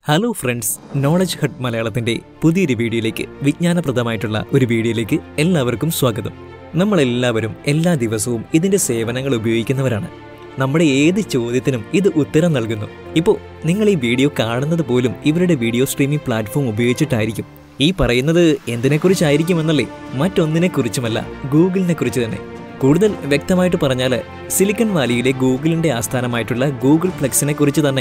hello friends knowledge hut മലയാളത്തിന്റെ പുതിയൊരു വീഡിയോയിലേക്ക് വിജ്ഞാനപ്രദമായിട്ടുള്ള ഒരു വീഡിയോയിലേക്ക് എല്ലാവർക്കും സ്വാഗതം നമ്മളെല്ലാവരും എല്ലാ ദിവസവും ഇതിന്റെ സേവനങ്ങൾ ഉപയോഗിക്കുന്നവരാണ് നമ്മുടെ ഏത് ചോദ്യത്തിനും ഇത് ഉത്തരം നൽകുന്നു ഇപ്പോൾ നിങ്ങൾ ഈ വീഡിയോ കാണുന്നത് പോലും ഇവരുടെ വീഡിയോ സ്ട്രീമിംഗ് പ്ലാറ്റ്ഫോം ഉപയോഗിച്ചിട്ടായിരിക്കും ഈ പറയുന്നത് എന്തിനെക്കുറിച്ചായിരിക്കുമെന്നല്ലേ മറ്റൊന്നിനെക്കുറിച്ചുമല്ല ഗൂഗിളിനെ കുറിച്ച് തന്നെ കൂടുതൽ വ്യക്തമായിട്ട് പറഞ്ഞാൽ സിലിക്കൺ വാലിയിലെ ഗൂഗിളിന്റെ ആസ്ഥാനമായിട്ടുള്ള ഗൂഗിൾ പ്ലെക്സിനെ കുറിച്ച് തന്നെ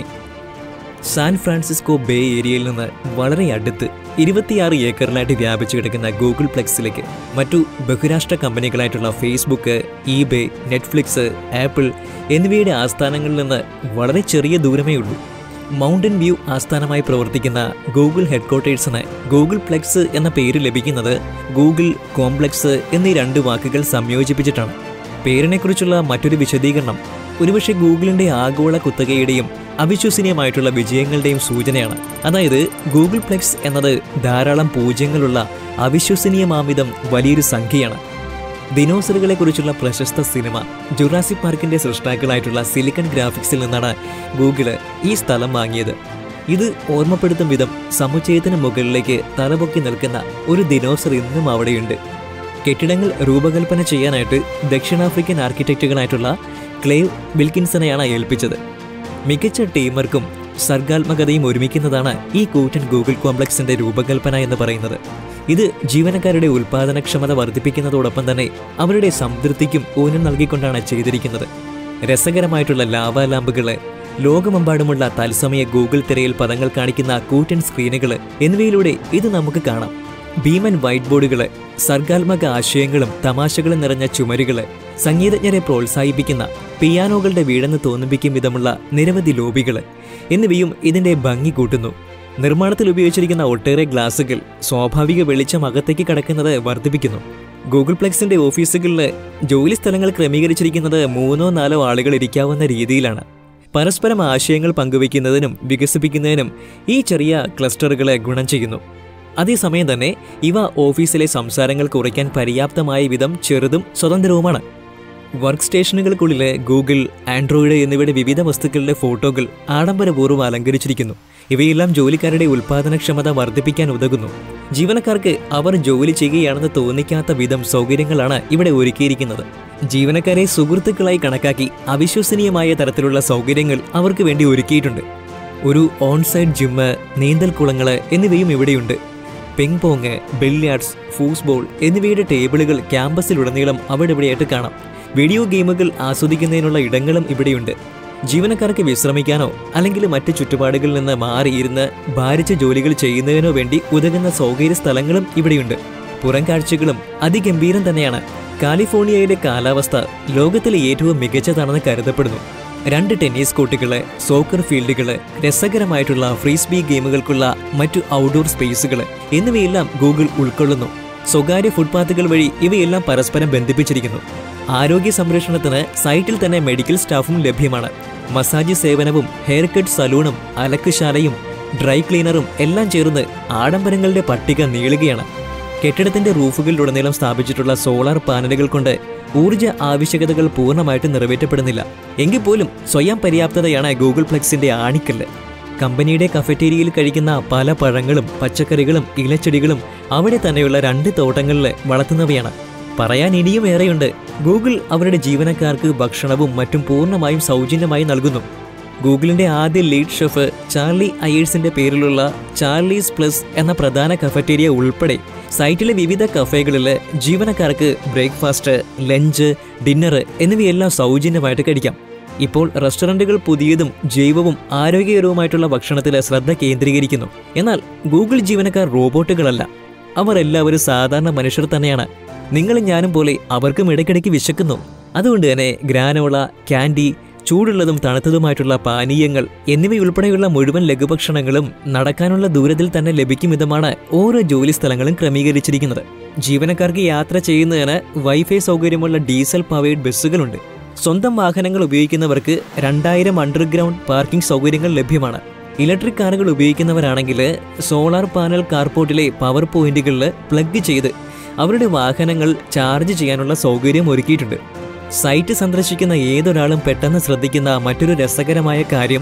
സാൻ ഫ്രാൻസിസ്കോ ബേ ഏരിയയിൽ നിന്ന് വളരെ അടുത്ത് ഇരുപത്തിയാറ് ഏക്കറിലായിട്ട് വ്യാപിച്ചു കിടക്കുന്ന ഗൂഗിൾ പ്ലെക്സിലേക്ക് മറ്റു ബഹുരാഷ്ട്ര കമ്പനികളായിട്ടുള്ള ഫേസ്ബുക്ക് ഈബേ നെറ്റ്ഫ്ലിക്സ് ആപ്പിൾ എന്നിവയുടെ ആസ്ഥാനങ്ങളിൽ നിന്ന് വളരെ ചെറിയ ദൂരമേ ഉള്ളൂ മൗണ്ടൻ വ്യൂ ആസ്ഥാനമായി പ്രവർത്തിക്കുന്ന ഗൂഗിൾ ഹെഡ്ക്വാർട്ടേഴ്സിന് ഗൂഗിൾ പ്ലെക്സ് എന്ന പേര് ലഭിക്കുന്നത് ഗൂഗിൾ കോംപ്ലക്സ് എന്നീ രണ്ട് വാക്കുകൾ സംയോജിപ്പിച്ചിട്ടാണ് പേരിനെക്കുറിച്ചുള്ള മറ്റൊരു വിശദീകരണം ഒരുപക്ഷെ ഗൂഗിളിന്റെ ആഗോള കുത്തകയുടെയും അവിശ്വസനീയമായിട്ടുള്ള വിജയങ്ങളുടെയും സൂചനയാണ് അതായത് ഗൂഗിൾ പ്ലെക്സ് എന്നത് ധാരാളം പൂജ്യങ്ങളുള്ള അവിശ്വസനീയമാമിതം വലിയൊരു സംഖ്യയാണ് ദിനോസറുകളെ കുറിച്ചുള്ള പ്രശസ്ത സിനിമ ജുറാസിക് പാർക്കിന്റെ സൃഷ്ടാക്കളായിട്ടുള്ള സിലിക്കൺ ഗ്രാഫിക്സിൽ നിന്നാണ് ഗൂഗിള് ഈ സ്ഥലം വാങ്ങിയത് ഇത് ഓർമ്മപ്പെടുത്തും വിധം സമുച്ചയത്തിന് മുകളിലേക്ക് തലപൊക്കി നിൽക്കുന്ന ഒരു ദിനോസർ ഇന്നും അവിടെയുണ്ട് കെട്ടിടങ്ങൾ രൂപകൽപ്പന ചെയ്യാനായിട്ട് ദക്ഷിണാഫ്രിക്കൻ ആർക്കിടെക്റ്റുകളായിട്ടുള്ള ക്ലേവ് വിൽക്കിൻസനെയാണ് ഏൽപ്പിച്ചത് മികച്ച ടീമർക്കും സർഗാത്മകതയും ഒരുമിക്കുന്നതാണ് ഈ കൂറ്റൻ ഗൂഗിൾ കോംപ്ലക്സിന്റെ രൂപകൽപ്പന എന്ന് പറയുന്നത് ഇത് ജീവനക്കാരുടെ ഉൽപാദനക്ഷമത വർദ്ധിപ്പിക്കുന്നതോടൊപ്പം തന്നെ അവരുടെ സംതൃപ്തിക്കും ഊനം നൽകിക്കൊണ്ടാണ് ചെയ്തിരിക്കുന്നത് രസകരമായിട്ടുള്ള ലാവ ലാമ്പുകള് ലോകമെമ്പാടുമുള്ള തത്സമയ ഗൂഗിൾ തിരയിൽ പദങ്ങൾ കാണിക്കുന്ന കൂറ്റൻ സ്ക്രീനുകൾ എന്നിവയിലൂടെ ഇത് നമുക്ക് കാണാം ഭീമൻ വൈറ്റ് ബോർഡുകള് സർഗാത്മക ആശയങ്ങളും തമാശകളും നിറഞ്ഞ ചുമരുകള് സംഗീതജ്ഞരെ പ്രോത്സാഹിപ്പിക്കുന്ന പിയാനോകളുടെ വീടെന്ന് തോന്നിപ്പിക്കും വിധമുള്ള നിരവധി ലോബികള് എന്നിവയും ഇതിന്റെ ഭംഗി കൂട്ടുന്നു നിർമ്മാണത്തിൽ ഉപയോഗിച്ചിരിക്കുന്ന ഒട്ടേറെ ഗ്ലാസുകൾ സ്വാഭാവിക വെളിച്ചം അകത്തേക്ക് കടക്കുന്നത് വർദ്ധിപ്പിക്കുന്നു ഗൂഗിൾ പ്ലെക്സിന്റെ ഓഫീസുകളിൽ ജോലി സ്ഥലങ്ങൾ ക്രമീകരിച്ചിരിക്കുന്നത് മൂന്നോ നാലോ ആളുകൾ ഇരിക്കാവുന്ന രീതിയിലാണ് പരസ്പരം ആശയങ്ങൾ പങ്കുവയ്ക്കുന്നതിനും വികസിപ്പിക്കുന്നതിനും ഈ ചെറിയ ക്ലസ്റ്ററുകളെ ഗുണം ചെയ്യുന്നു അതേസമയം തന്നെ ഇവ ഓഫീസിലെ സംസാരങ്ങൾ കുറയ്ക്കാൻ പര്യാപ്തമായ വിധം ചെറുതും സ്വതന്ത്രവുമാണ് വർക്ക് സ്റ്റേഷനുകൾക്കുള്ളിലെ ഗൂഗിൾ ആൻഡ്രോയിഡ് എന്നിവയുടെ വിവിധ വസ്തുക്കളുടെ ഫോട്ടോകൾ ആഡംബരപൂർവ്വം അലങ്കരിച്ചിരിക്കുന്നു ഇവയെല്ലാം ജോലിക്കാരുടെ ഉൽപാദനക്ഷമത വർദ്ധിപ്പിക്കാൻ ഉതകുന്നു ജീവനക്കാർക്ക് അവർ ജോലി ചെയ്യുകയാണെന്ന് തോന്നിക്കാത്ത വിധം സൗകര്യങ്ങളാണ് ഇവിടെ ഒരുക്കിയിരിക്കുന്നത് ജീവനക്കാരെ സുഹൃത്തുക്കളായി കണക്കാക്കി അവിശ്വസനീയമായ തരത്തിലുള്ള സൗകര്യങ്ങൾ അവർക്ക് വേണ്ടി ഒരുക്കിയിട്ടുണ്ട് ഒരു ഓൺസൈഡ് ജിമ്മ് നീന്തൽക്കുളങ്ങള് എന്നിവയും ഇവിടെയുണ്ട് പിങ് പോങ് ബില്യാർഡ്സ് ഫൂസ്ബോൾ എന്നിവയുടെ ടേബിളുകൾ ക്യാമ്പസിലുടനീളം അവിടെ ഇവിടെയായിട്ട് കാണാം വീഡിയോ ഗെയിമുകൾ ആസ്വദിക്കുന്നതിനുള്ള ഇടങ്ങളും ഇവിടെയുണ്ട് ജീവനക്കാർക്ക് വിശ്രമിക്കാനോ അല്ലെങ്കിൽ മറ്റ് ചുറ്റുപാടുകളിൽ നിന്ന് മാറിയിരുന്ന് ഭാരിച്ച ജോലികൾ ചെയ്യുന്നതിനോ വേണ്ടി ഉതകുന്ന സൗകര്യ സ്ഥലങ്ങളും ഇവിടെയുണ്ട് പുറം കാഴ്ചകളും അതിഗംഭീരം തന്നെയാണ് കാലിഫോർണിയയിലെ കാലാവസ്ഥ ലോകത്തിലെ ഏറ്റവും മികച്ചതാണെന്ന് കരുതപ്പെടുന്നു രണ്ട് ടെന്നീസ് കോർട്ടുകള് സോക്കർ ഫീൽഡുകള് രസകരമായിട്ടുള്ള ഫ്രീസ്ബി ഗെയിമുകൾക്കുള്ള മറ്റു ഔട്ട്ഡോർ സ്പേസുകൾ എന്നിവയെല്ലാം ഗൂഗിൾ ഉൾക്കൊള്ളുന്നു സ്വകാര്യ ഫുട്പാത്തുകൾ വഴി ഇവയെല്ലാം പരസ്പരം ബന്ധിപ്പിച്ചിരിക്കുന്നു ആരോഗ്യ സംരക്ഷണത്തിന് സൈറ്റിൽ തന്നെ മെഡിക്കൽ സ്റ്റാഫും ലഭ്യമാണ് മസാജ് സേവനവും ഹെയർ കട്ട് സലൂണും അലക്കുശാലയും ഡ്രൈ ക്ലീനറും എല്ലാം ചേർന്ന് ആഡംബരങ്ങളുടെ പട്ടിക നീളുകയാണ് കെട്ടിടത്തിന്റെ റൂഫുകളിലുടനീളം സ്ഥാപിച്ചിട്ടുള്ള സോളാർ പാനലുകൾ കൊണ്ട് ഊർജ്ജ ആവശ്യകതകൾ പൂർണ്ണമായിട്ട് നിറവേറ്റപ്പെടുന്നില്ല എങ്കിൽ പോലും സ്വയം പര്യാപ്തതയാണ് ഗൂഗിൾ പ്ലെക്സിന്റെ ആണിക്കല്ല് കമ്പനിയുടെ കഫറ്റേരിയയിൽ കഴിക്കുന്ന പല പഴങ്ങളും പച്ചക്കറികളും ഇലച്ചെടികളും അവിടെ തന്നെയുള്ള രണ്ട് തോട്ടങ്ങളിൽ വളർത്തുന്നവയാണ് പറയാൻ ഇനിയും ഏറെയുണ്ട് ഗൂഗിൾ അവരുടെ ജീവനക്കാർക്ക് ഭക്ഷണവും മറ്റും പൂർണ്ണമായും സൗജന്യമായി നൽകുന്നു ഗൂഗിളിന്റെ ആദ്യ ലീഡ് ഷെഫ് ചാർലി അയേഴ്സിന്റെ പേരിലുള്ള ചാർലീസ് പ്ലസ് എന്ന പ്രധാന കഫറ്റേരിയ ഉൾപ്പെടെ സൈറ്റിലെ വിവിധ കഫേകളിൽ ജീവനക്കാർക്ക് ബ്രേക്ക്ഫാസ്റ്റ് ലഞ്ച് ഡിന്നർ എന്നിവയെല്ലാം സൗജന്യമായിട്ട് കഴിക്കാം ഇപ്പോൾ റെസ്റ്റോറൻറ്റുകൾ പുതിയതും ജൈവവും ആരോഗ്യകരവുമായിട്ടുള്ള ഭക്ഷണത്തിൽ ശ്രദ്ധ കേന്ദ്രീകരിക്കുന്നു എന്നാൽ ഗൂഗിൾ ജീവനക്കാർ റോബോട്ടുകളല്ല അവർ എല്ലാവരും സാധാരണ മനുഷ്യർ തന്നെയാണ് നിങ്ങളും ഞാനും പോലെ അവർക്കും ഇടയ്ക്കിടയ്ക്ക് വിശക്കുന്നു അതുകൊണ്ട് തന്നെ ഗ്രാനോള ക്യാൻഡി ചൂടുള്ളതും തണുത്തതുമായിട്ടുള്ള പാനീയങ്ങൾ എന്നിവയുൾപ്പെടെയുള്ള മുഴുവൻ ലഘുഭക്ഷണങ്ങളും നടക്കാനുള്ള ദൂരത്തിൽ തന്നെ ലഭിക്കും വിധമാണ് ഓരോ ജോലി സ്ഥലങ്ങളും ക്രമീകരിച്ചിരിക്കുന്നത് ജീവനക്കാർക്ക് യാത്ര ചെയ്യുന്നതിന് വൈഫൈ സൗകര്യമുള്ള ഡീസൽ പവേഡ് ബസ്സുകളുണ്ട് സ്വന്തം വാഹനങ്ങൾ ഉപയോഗിക്കുന്നവർക്ക് രണ്ടായിരം അണ്ടർഗ്രൗണ്ട് പാർക്കിംഗ് സൗകര്യങ്ങൾ ലഭ്യമാണ് ഇലക്ട്രിക് കാറുകൾ ഉപയോഗിക്കുന്നവരാണെങ്കിൽ സോളാർ പാനൽ കാർപോർട്ടിലെ പവർ പോയിന്റുകളിൽ പ്ലഗ് ചെയ്ത് അവരുടെ വാഹനങ്ങൾ ചാർജ് ചെയ്യാനുള്ള സൗകര്യം ഒരുക്കിയിട്ടുണ്ട് സൈറ്റ് സന്ദർശിക്കുന്ന ഏതൊരാളും പെട്ടെന്ന് ശ്രദ്ധിക്കുന്ന മറ്റൊരു രസകരമായ കാര്യം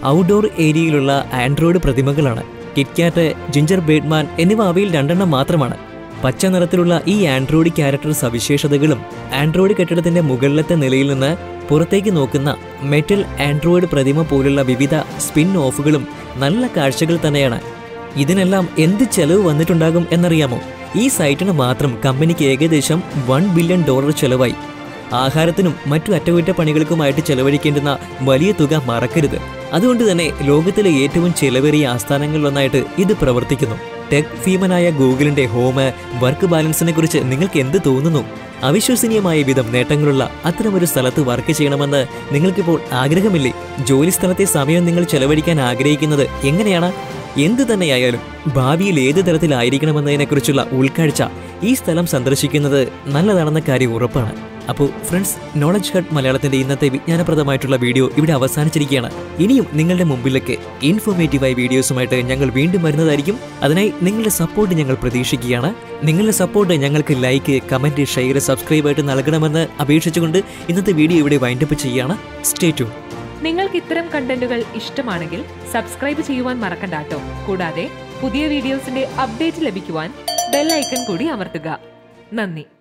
ഔട്ട്ഡോർ ഏരിയയിലുള്ള ആൻഡ്രോയിഡ് പ്രതിമകളാണ് കിറ്റ്കാറ്റ് ജിഞ്ചർ ബേഡ്മാൻ എന്നിവ അവയിൽ രണ്ടെണ്ണം മാത്രമാണ് പച്ച നിറത്തിലുള്ള ഈ ആൻഡ്രോയിഡ് ക്യാരക്ടർ സവിശേഷതകളും ആൻഡ്രോയിഡ് കെട്ടിടത്തിന്റെ മുകളിലത്തെ നിലയിൽ നിന്ന് പുറത്തേക്ക് നോക്കുന്ന മെറ്റൽ ആൻഡ്രോയിഡ് പ്രതിമ പോലുള്ള വിവിധ സ്പിൻ ഓഫുകളും നല്ല കാഴ്ചകൾ തന്നെയാണ് ഇതിനെല്ലാം എന്ത് ചെലവ് വന്നിട്ടുണ്ടാകും എന്നറിയാമോ ഈ സൈറ്റിന് മാത്രം കമ്പനിക്ക് ഏകദേശം വൺ ബില്യൺ ഡോളർ ചെലവായി ആഹാരത്തിനും മറ്റു അറ്റകുറ്റപ്പണികൾക്കുമായിട്ട് ചെലവഴിക്കേണ്ടുന്ന വലിയ തുക മറക്കരുത് അതുകൊണ്ട് തന്നെ ലോകത്തിലെ ഏറ്റവും ചെലവേറിയ ആസ്ഥാനങ്ങളിലൊന്നായിട്ട് ഇത് പ്രവർത്തിക്കുന്നു ടെക് ഭീമനായ ഗൂഗിളിന്റെ ഹോം വർക്ക് ബാലൻസിനെ കുറിച്ച് നിങ്ങൾക്ക് എന്ത് തോന്നുന്നു അവിശ്വസനീയമായ വിധം നേട്ടങ്ങളുള്ള അത്തരമൊരു സ്ഥലത്ത് വർക്ക് ചെയ്യണമെന്ന് നിങ്ങൾക്കിപ്പോൾ ആഗ്രഹമില്ലേ ജോലി സ്ഥലത്തെ സമയം നിങ്ങൾ ചെലവഴിക്കാൻ ആഗ്രഹിക്കുന്നത് എങ്ങനെയാണ് എന്തു തന്നെയായാലും ഭാവിയിൽ ഏത് തരത്തിലായിരിക്കണമെന്നതിനെക്കുറിച്ചുള്ള ഉൾക്കാഴ്ച ഈ സ്ഥലം സന്ദർശിക്കുന്നത് നല്ലതാണെന്ന കാര്യം ഉറപ്പാണ് അപ്പോൾ ഫ്രണ്ട്സ് നോളജ് ഹട്ട് മലയാളത്തിന്റെ ഇന്നത്തെ വിജ്ഞാനപ്രദമായിട്ടുള്ള വീഡിയോ ഇവിടെ അവസാനിച്ചിരിക്കുകയാണ് ഇനിയും നിങ്ങളുടെ മുമ്പിലേക്ക് ഇൻഫോർമേറ്റീവായ വീഡിയോസുമായിട്ട് ഞങ്ങൾ വീണ്ടും വരുന്നതായിരിക്കും അതിനായി നിങ്ങളുടെ സപ്പോർട്ട് ഞങ്ങൾ പ്രതീക്ഷിക്കുകയാണ് നിങ്ങളുടെ സപ്പോർട്ട് ഞങ്ങൾക്ക് ലൈക്ക് കമന്റ് ഷെയർ സബ്സ്ക്രൈബ് ആയിട്ട് നൽകണമെന്ന് അപേക്ഷിച്ചുകൊണ്ട് ഇന്നത്തെ വീഡിയോ ഇവിടെ വൈൻഡപ്പ് ചെയ്യുകയാണ് സ്റ്റേ ടു നിങ്ങൾക്ക് ഇത്തരം കണ്ടന്റുകൾ ഇഷ്ടമാണെങ്കിൽ സബ്സ്ക്രൈബ് ചെയ്യുവാൻ മറക്കണ്ട കേട്ടോ കൂടാതെ പുതിയ വീഡിയോസിന്റെ അപ്ഡേറ്റ് ലഭിക്കുവാൻ ബെൽ ഐക്കൺ കൂടി അമർത്തുക നന്ദി